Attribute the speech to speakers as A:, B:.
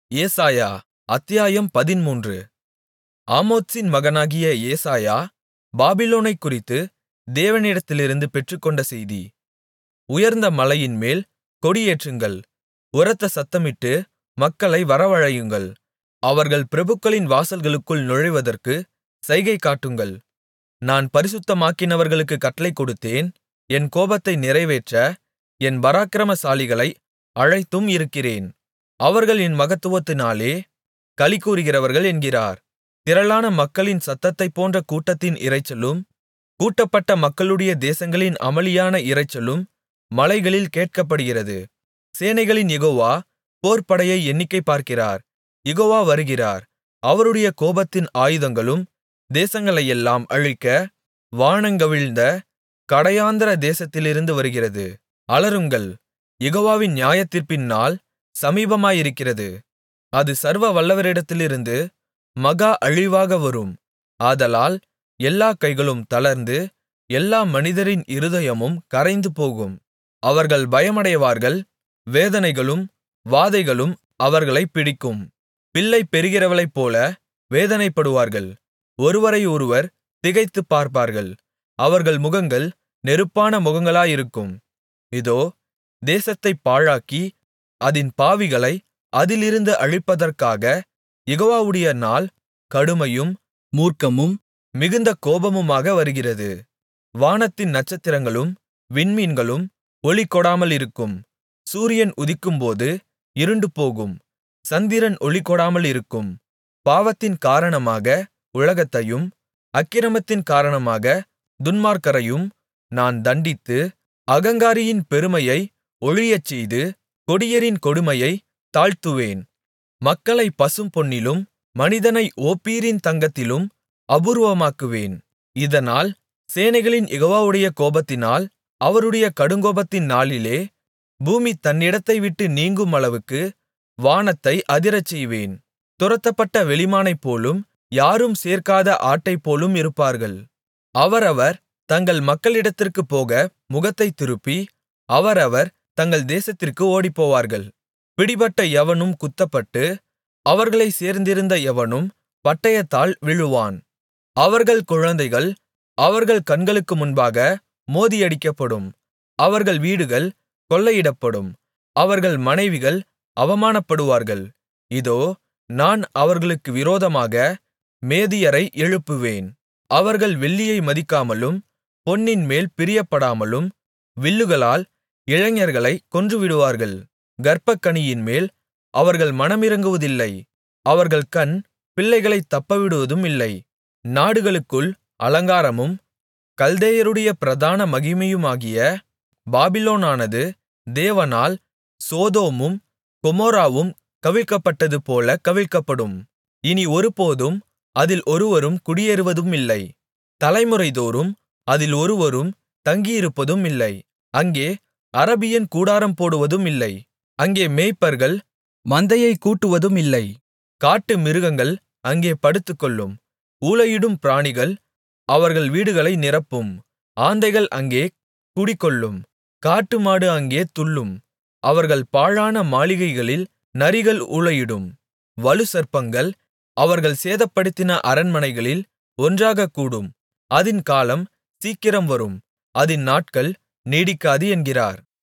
A: ஏசாயா அத்தியாயம் பதின்மூன்று ஆமோத்சின் மகனாகிய ஏசாயா பாபிலோனைக்குறித்து தேவனிடத்திலிருந்து பெற்றுக்கொண்ட செய்தி உயர்ந்த மலையின்மேல் கொடியேற்றுங்கள் உரத்த சத்தமிட்டு மக்களை வரவழையுங்கள் அவர்கள் பிரபுக்களின் வாசல்களுக்குள் நுழைவதற்கு சைகை காட்டுங்கள் நான் பரிசுத்தமாக்கினவர்களுக்குக் கட்டளை கொடுத்தேன் என் கோபத்தை நிறைவேற்ற என் பராக்கிரமசாலிகளை அழைத்தும் இருக்கிறேன் அவர்கள் என் மகத்துவத்தினாலே களிகூருகிறவர்கள் என்கிறார் திரளான மக்களின் சத்தத்தைப்போன்ற கூட்டத்தின் இரைச்சலும் கூட்டப்பட்ட மக்களுடைய தேசங்களின் அமளியான இரைச்சலும் மலைகளில் கேட்கப்படுகிறது சேனைகளின் யெகோவா போர்ப்படையை எண்ணிக்கை பார்க்கிறார் யெகோவா வருகிறார் அவருடைய கோபத்தின் ஆயுதங்களும் தேசங்களையெல்லாம் அழிக்க வானங்கவிழ்ந்த கடையாந்தர தேசத்திலிருந்து வருகிறது அலறுங்கள் யெகோவாவின் நியாயத்தீர்ப்பின் நாள் சமீபமாயிருக்கிறது அது சர்வ வல்லவரிடத்திலிருந்து மகா அழிவாக வரும் ஆதலால் எல்லாக் கைகளும் தளர்ந்து எல்லா மனிதரின் இருதயமும் கரைந்துபோகும் அவர்கள் பயமடைவார்கள் வேதனைகளும் வாதைகளும் அவர்களைப் பிடிக்கும் பிள்ளை பெறுகிறவளைப்போல வேதனைப்படுவார்கள் ஒருவரை ஒருவர் திகைத்துப் பார்ப்பார்கள் அவர்கள் முகங்கள் நெருப்பான முகங்களாயிருக்கும் இதோ தேசத்தைப் பாழாக்கி அதின் பாவிகளை அதிலிருந்து அழிப்பதற்காக யெகோவாவுடைய நாள் கடுமையும் மூர்க்கமும் மிகுந்த கோபமுமாக வருகிறது வானத்தின் நட்சத்திரங்களும் விண்மீன்களும் ஒளி கொடாமலிருக்கும் சூரியன் உதிக்கும்போது இருண்டுபோகும் சந்திரன் ஒளி கொடாமலிருக்கும் பாவத்தின் காரணமாக உலகத்தையும் அக்கிரமத்தின் காரணமாக துன்மார்க்கரையும் நான் தண்டித்து அகங்காரியின் பெருமையை ஒழியச்செய்து கொடியரின் கொடுமையை தாழ்த்துவேன் மக்களைப் பசும்பொன்னிலும் மனிதனை ஓப்பீரின் தங்கத்திலும் அபூர்வமாக்குவேன் இதனால் சேனைகளின் யெகோவாவுடைய கோபத்தினால் அவருடைய கடுங்கோபத்தின் நாளிலே பூமி தன்னிடத்தை விட்டு நீங்குமளவுக்கு வானத்தை அதிரச்செய்வேன் துரத்தப்பட்ட வெளிமானைப்போலும் யாரும் சேர்க்காத ஆட்டைப்போலும் இருப்பார்கள் அவரவர் தங்கள் மக்களிடத்திற்குப் போக முகத்தைத் திருப்பி அவரவர் தங்கள் தேசத்திற்கு ஓடிப்போவார்கள் பிடிபட்ட எவனும் குத்தப்பட்டு அவர்களைச் சேர்ந்திருந்த எவனும் பட்டயத்தால் விழுவான் அவர்கள் குழந்தைகள் அவர்கள் கண்களுக்கு முன்பாக மோதியடிக்கப்படும் அவர்கள் வீடுகள் கொள்ளையிடப்படும் அவர்கள் மனைவிகள் அவமானப்படுவார்கள் இதோ நான் அவர்களுக்கு விரோதமாக மேதியரை எழுப்புவேன் அவர்கள் வெள்ளியை மதிக்காமலும் பொன்னின்மேல் பிரியப்படாமலும் வில்லுகளால் இளைஞர்களைக் கொன்றுவிடுவார்கள் கர்ப்பக்கனியின்மேல் அவர்கள் மனமிரங்குவதில்லை அவர்கள் கண் பிள்ளைகளைத் தப்பவிடுவதும் இல்லை நாடுகளுக்குள் அலங்காரமும் கல்தேயருடைய பிரதான மகிமையுமாகிய பாபிலோனானது தேவனால் சோதோமும் கொமோராவும் கவிழ்க்கப்பட்டதுபோல கவிழ்க்கப்படும் இனி ஒருபோதும் அதில் ஒருவரும் குடியேறுவதுமில்லை தலைமுறைதோறும் அதில் ஒருவரும் தங்கியிருப்பதும் இல்லை அங்கே அரபியன் கூடாரம் போடுவதும் இல்லை அங்கே மேய்ப்பர்கள் மந்தையைக் கூட்டுவதும் இல்லை காட்டு மிருகங்கள் அங்கே படுத்துக்கொள்ளும் ஊளையிடும் பிராணிகள் அவர்கள் வீடுகளை நிரப்பும் ஆந்தைகள் அங்கே குடிகொள்ளும் காட்டுமாடு அங்கே துள்ளும் அவர்கள் பாழான மாளிகைகளில் நரிகள் ஊளையிடும் வலுசர்ப்பங்கள் அவர்கள் சேதப்படுத்தின அரண்மனைகளில் ஒன்றாகக் கூடும் அதின் காலம் சீக்கிரம் வரும் அதின் நாட்கள் நீடிக்காது என்கிறார்